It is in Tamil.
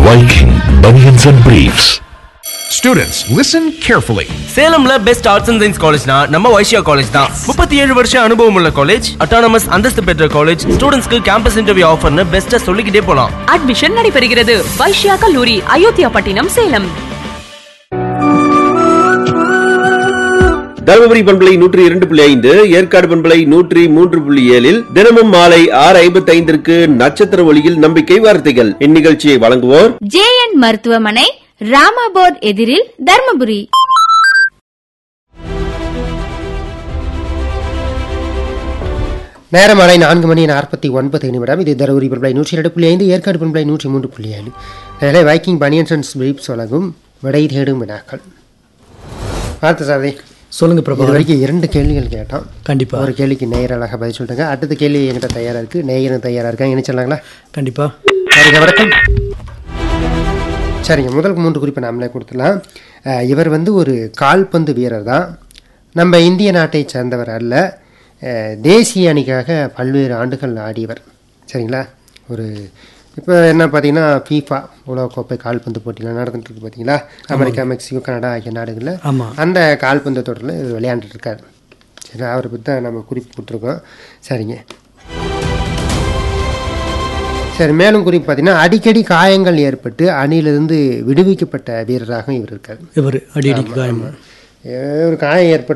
Viking Bunions and Briefs. Students, listen carefully. சேலம்ல பெஸ்ட் ஆர்ட்ஸ் அண்ட் சயின்ஸ் காலேஜ்னா நம்ம வைஷ்யா காலேஜ் தான் முப்பத்தி ஏழு வருஷம் அனுபவம் உள்ள காலேஜ் அட்டானமஸ் அந்தஸ்து பெற்ற காலேஜ் ஸ்டூடெண்ட்ஸ்க்கு கேம்பஸ் இன்டர்வியூ ஆஃபர்னு பெஸ்ட்டா சொல்லிக்கிட்டே போலாம் அட்மிஷன் நடைபெறுகிறது வைஷ்யா கல்லூரி அயோத்தியா பட்டினம் சேலம் தருமபுரி பண்பலை நூற்றி இரண்டு புள்ளி ஐந்து ஏற்காடு பண்பலை நூற்றி மூன்று புள்ளி ஏழில் தினமும் மாலை ஆறு ஐம்பத்தி ஐந்திற்கு நட்சத்திர ஒளியில் நம்பிக்கை வார்த்தைகள் இந்நிகழ்ச்சியை வழங்குவோர் ஜேஎன் மருத்துவமனை ராமாபோர்ட் எதிரில் தர்மபுரி நேரம் மாலை நான்கு மணி நாற்பத்தி ஒன்பது நிமிடம் இது தருமபுரி பண்பலை நூற்றி இரண்டு புள்ளி ஐந்து ஏற்காடு பண்பலை நூற்றி மூன்று புள்ளி ஏழு நிலை வைக்கிங் பனியன்ஸ் அண்ட் ஸ்வீப்ஸ் வழங்கும் விடை தேடும் வினாக்கள் பார்த்து சாதி சொல்லுங்க இது பிரபா வரைக்கும் இரண்டு கேள்விகள் கேட்டோம் கண்டிப்பா ஒரு கேள்விக்கு நேயர் அழகாக பதில் சொல்லிட்டாங்க அடுத்த கேள்வி என்கிட்ட தயாராக இருக்குது நேயரும் தயாராக இருக்காங்க இணைச்சிடலாங்களா கண்டிப்பா சரிங்க வணக்கம் சரிங்க முதல் மூன்று குறிப்பை நாமளே கொடுத்துடலாம் அஹ், இவர் வந்து ஒரு கால்பந்து வீரர் தான் நம்ம இந்திய நாட்டை சேர்ந்தவர் அல்ல அஹ், தேசிய அணிக்காக பல்வேறு ஆண்டுகள் ஆடியவர் சரிங்களா ஒரு இப்போ என்ன பார்த்தீங்கன்னா ஃபீஃபா உலகக்கோப்பை கால்பந்து போட்டிகள் நடந்துட்டு இருக்கு பார்த்தீங்களா அமெரிக்கா மெக்சிகோ கனடா ஆகிய நாடுகளில் ஆமா. அந்த கால்பந்து தொடரில் இவர் விளையாண்டுட்டு இருக்காரு சரி அவரை பற்றி தான் நம்ம குறிப்பு கொடுத்துருக்கோம் சரிங்க சரி மேலும் குறிப்பு பார்த்தீங்கன்னா அடிக்கடி காயங்கள் ஏற்பட்டு அணியிலிருந்து விடுவிக்கப்பட்ட வீரராகவும் இவர் இருக்கார் இவர் அடி அடிக்கு காயம் ஒரு காயம் ஏற்பட்டு